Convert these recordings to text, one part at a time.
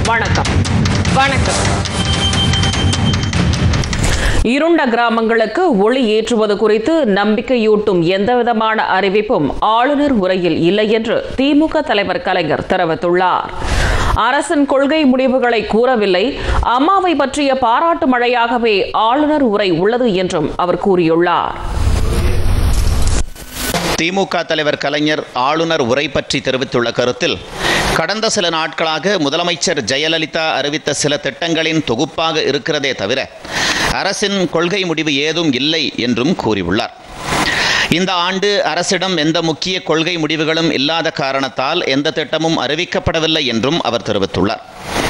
வணக்கம் வணக்கம் இருண்ட கிராமங்களுக்கு ஒளி ஏற்றுவது குறித்து நம்பிக்கையூட்டும் எந்தவிதமான அறிவிப்பும் ஆளுநர் உரையில் இல்லை என்று திமுக தலைவர் கலைஞர் தெரிவித்துள்ளார் அரசின் கொள்கை முடிவுகளை கூறவில்லை அம்மாவை பற்றிய பாராட்டு மழையாகவே ஆளுநர் உரை உள்ளது என்றும் அவர் கூறியுள்ளார் திமுக தலைவர் கலைஞர் ஆளுநர் உரை பற்றி தெரிவித்துள்ள கருத்தில் கடந்த சில நாட்களாக முதலமைச்சர் ஜெயலலிதா அறிவித்த சில திட்டங்களின் தொகுப்பாக இருக்கிறதே தவிர அரசின் கொள்கை முடிவு ஏதும் இல்லை என்றும் கூறியுள்ளார் இந்த ஆண்டு அரசிடம் எந்த முக்கிய கொள்கை முடிவுகளும் இல்லாத காரணத்தால் எந்த திட்டமும் அறிவிக்கப்படவில்லை என்றும் அவர் தெரிவித்துள்ளார்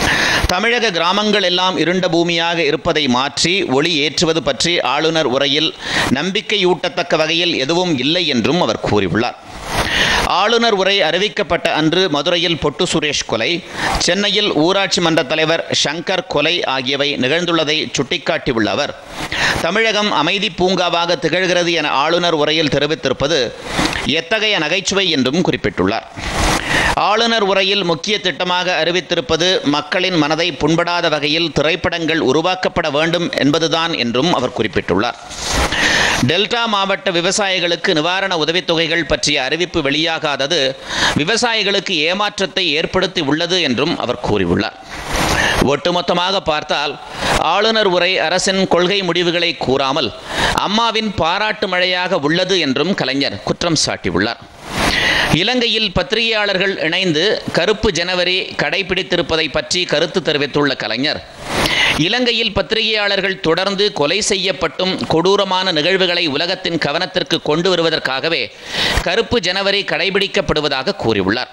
தமிழக கிராமங்கள் எல்லாம் இருண்ட பூமியாக இருப்பதை மாற்றி ஒளி ஏற்றுவது பற்றி ஆளுநர் உரையில் நம்பிக்கையூட்டத்தக்க வகையில் எதுவும் இல்லை என்றும் அவர் கூறியுள்ளார் ஆளுநர் உரை அறிவிக்கப்பட்ட அன்று மதுரையில் பொட்டு சுரேஷ் கொலை சென்னையில் ஊராட்சி மன்ற தலைவர் சங்கர் கொலை ஆகியவை நிகழ்ந்துள்ளதை சுட்டிக்காட்டியுள்ள அவர் தமிழகம் அமைதி பூங்காவாக திகழ்கிறது என ஆளுநர் உரையில் தெரிவித்திருப்பது எத்தகைய நகைச்சுவை என்றும் குறிப்பிட்டுள்ளார் ஆளுநர் உரையில் முக்கிய திட்டமாக அறிவித்திருப்பது மக்களின் மனதை புண்படாத வகையில் திரைப்படங்கள் உருவாக்கப்பட வேண்டும் என்பதுதான் என்றும் அவர் குறிப்பிட்டுள்ளார் டெல்டா மாவட்ட விவசாயிகளுக்கு நிவாரண உதவித்தொகைகள் பற்றிய அறிவிப்பு வெளியாகாதது விவசாயிகளுக்கு ஏமாற்றத்தை ஏற்படுத்தி உள்ளது என்றும் அவர் கூறியுள்ளார் ஒட்டுமொத்தமாக பார்த்தால் ஆளுநர் உரை அரசின் கொள்கை முடிவுகளை கூறாமல் அம்மாவின் பாராட்டு மழையாக உள்ளது என்றும் கலைஞர் குற்றம் சாட்டியுள்ளார் இலங்கையில் பத்திரிகையாளர்கள் இணைந்து கருப்பு ஜனவரி கடைபிடித்திருப்பதை பற்றி கருத்து தெரிவித்துள்ள கலைஞர் இலங்கையில் பத்திரிகையாளர்கள் தொடர்ந்து கொலை செய்யப்பட்டும் கொடூரமான நிகழ்வுகளை உலகத்தின் கவனத்திற்கு கொண்டு வருவதற்காகவே கருப்பு ஜனவரி கடைபிடிக்கப்படுவதாக கூறியுள்ளார்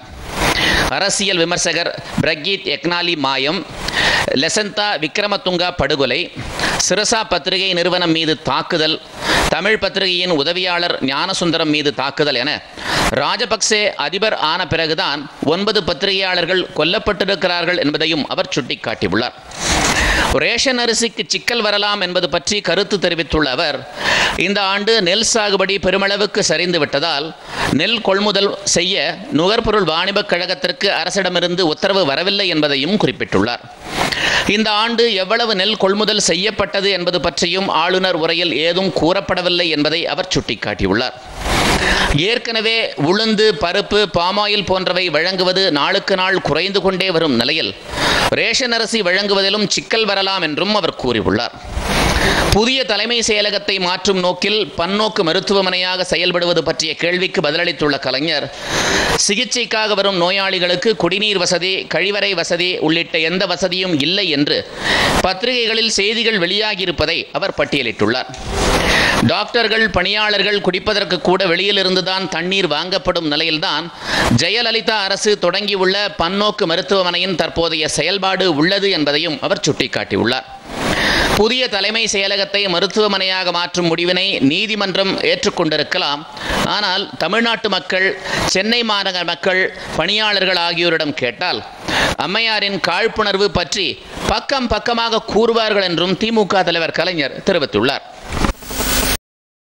அரசியல் விமர்சகர் பிரகீத் எக்னாலி மாயம் லெசந்தா விக்ரமதுங்கா படுகொலை சிரசா பத்திரிகை நிறுவனம் மீது தாக்குதல் தமிழ் பத்திரிகையின் உதவியாளர் ஞானசுந்தரம் மீது தாக்குதல் என ராஜபக்சே அதிபர் ஆன பிறகுதான் ஒன்பது பத்திரிகையாளர்கள் கொல்லப்பட்டிருக்கிறார்கள் என்பதையும் அவர் சுட்டிக்காட்டியுள்ளார் ரேஷன் அரிசிக்கு சிக்கல் வரலாம் என்பது பற்றி கருத்து தெரிவித்துள்ள அவர் இந்த ஆண்டு நெல் சாகுபடி பெருமளவுக்கு சரிந்து விட்டதால் நெல் கொள்முதல் செய்ய நுகர்பொருள் வாணிபக் கழகத்திற்கு அரசிடமிருந்து உத்தரவு வரவில்லை என்பதையும் குறிப்பிட்டுள்ளார் இந்த ஆண்டு எவ்வளவு நெல் கொள்முதல் செய்யப்பட்டது என்பது பற்றியும் ஆளுநர் உரையில் ஏதும் கூறப்படவில்லை என்பதை அவர் சுட்டிக்காட்டியுள்ளார் ஏற்கனவே உளுந்து பருப்பு பாமாயில் போன்றவை வழங்குவது நாளுக்கு நாள் குறைந்து கொண்டே வரும் நிலையில் ரேஷன் அரிசி வழங்குவதிலும் சிக்கல் வரலாம் என்றும் அவர் கூறியுள்ளார் புதிய தலைமை செயலகத்தை மாற்றும் நோக்கில் பன்னோக்கு மருத்துவமனையாக செயல்படுவது பற்றிய கேள்விக்கு பதிலளித்துள்ள கலைஞர் சிகிச்சைக்காக வரும் நோயாளிகளுக்கு குடிநீர் வசதி கழிவறை வசதி உள்ளிட்ட எந்த வசதியும் இல்லை என்று பத்திரிகைகளில் செய்திகள் வெளியாகியிருப்பதை அவர் பட்டியலிட்டுள்ளார் டாக்டர்கள் பணியாளர்கள் குடிப்பதற்கு கூட வெளியிலிருந்துதான் தண்ணீர் வாங்கப்படும் நிலையில்தான் ஜெயலலிதா அரசு தொடங்கியுள்ள பன்னோக்கு மருத்துவமனையின் தற்போதைய செயல்பாடு உள்ளது என்பதையும் அவர் சுட்டிக்காட்டியுள்ளார் புதிய தலைமை செயலகத்தை மருத்துவமனையாக மாற்றும் முடிவினை நீதிமன்றம் ஏற்றுக்கொண்டிருக்கலாம் ஆனால் தமிழ்நாட்டு மக்கள் சென்னை மாநகர மக்கள் பணியாளர்கள் ஆகியோரிடம் கேட்டால் அம்மையாரின் காழ்ப்புணர்வு பற்றி பக்கம் பக்கமாக கூறுவார்கள் என்றும் திமுக தலைவர் கலைஞர் தெரிவித்துள்ளார்